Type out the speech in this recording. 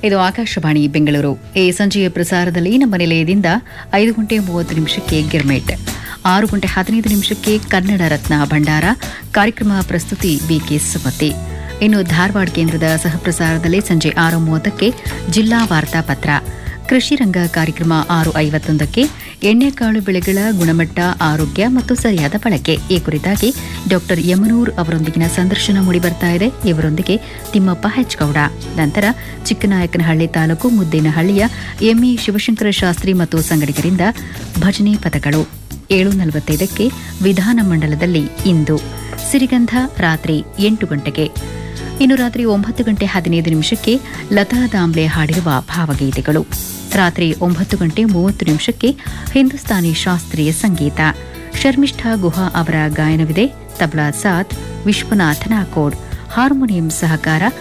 ಇದು ಆಕಾಶವಾಣಿ ಬೆಂಗಳೂರು ಈ ಸಂಜೆಯ ಪ್ರಸಾರದಲ್ಲಿ ನಮ್ಮ ನಿಲಯದಿಂದ ಐದು ಗಂಟೆ ಮೂವತ್ತು ನಿಮಿಷಕ್ಕೆ ಗಿರ್ಮೇಟ್ ಆರು ಗಂಟೆ ಹದಿನೈದು ನಿಮಿಷಕ್ಕೆ ಕನ್ನಡ ರತ್ನ ಭಂಡಾರ ಕಾರ್ಯಕ್ರಮ ಪ್ರಸ್ತುತಿ ಬಿಕೆ ಸುಮತಿ ಇನ್ನು ಧಾರವಾಡ ಕೇಂದ್ರದ ಸಹಪ್ರಸಾರದಲ್ಲಿ ಸಂಜೆ ಆರು ಮೂವತ್ತಕ್ಕೆ ಜಿಲ್ಲಾ ವಾರ್ತಾ ಪತ್ರ ಕೃಷಿ ರಂಗ ಕಾರ್ಯಕ್ರಮ ಆರು ಐವತ್ತೊಂದಕ್ಕೆ ಎಣ್ಣೆಕಾಳು ಬೆಳೆಗಳ ಗುಣಮಟ್ಟ ಆರೋಗ್ಯ ಮತ್ತು ಸರಿಯಾದ ಬಳಕೆ ಈ ಕುರಿತಾಗಿ ಡಾಕ್ಟರ್ ಯಮನೂರ್ ಅವರೊಂದಿಗಿನ ಸಂದರ್ಶನ ಮೂಡಿಬರ್ತಾ ಇದೆ ಇವರೊಂದಿಗೆ ತಿಮ್ಮಪ್ಪ ಹೆಚ್ಗೌಡ ನಂತರ ಚಿಕ್ಕನಾಯಕನಹಳ್ಳಿ ತಾಲೂಕು ಮುದ್ದೇನಹಳ್ಳಿಯ ಎಂಇ ಶಿವಶಂಕರ ಶಾಸ್ತ್ರಿ ಮತ್ತು ಸಂಗಡಿಗರಿಂದ ಭಜನೆ ಪದಗಳು ಏಳು ನಲವತ್ತೈದಕ್ಕೆ ವಿಧಾನಮಂಡಲದಲ್ಲಿ ಇಂದು ಸಿರಿಗಂಧ ರಾತ್ರಿ ಎಂಟು ಗಂಟೆಗೆ ಇನ್ನು ರಾತ್ರಿ ಒಂಬತ್ತು ಗಂಟೆ ಹದಿನೈದು ನಿಮಿಷಕ್ಕೆ ಲತಾ ದಾಂಬ್ಲೆ ಹಾಡಿರುವ ಭಾವಗೀತೆಗಳು ರಾತ್ರಿ ಒಂಬತ್ತು ಗಂಟೆ ಮೂವತ್ತು ನಿಮಿಷಕ್ಕೆ ಹಿಂದೂಸ್ತಾನಿ ಶಾಸ್ತ್ರೀಯ ಸಂಗೀತ ಶರ್ಮಿಷ್ಠಾ ಗುಹಾ ಅವರ ಗಾಯನವಿದೆ ತಬ್ಲಾ ಸಾತ್ ವಿಶ್ವನಾಥ್ ನಾಕೋಡ್ ಹಾರ್ಮೋನಿಯಂ ಸಹಕಾರ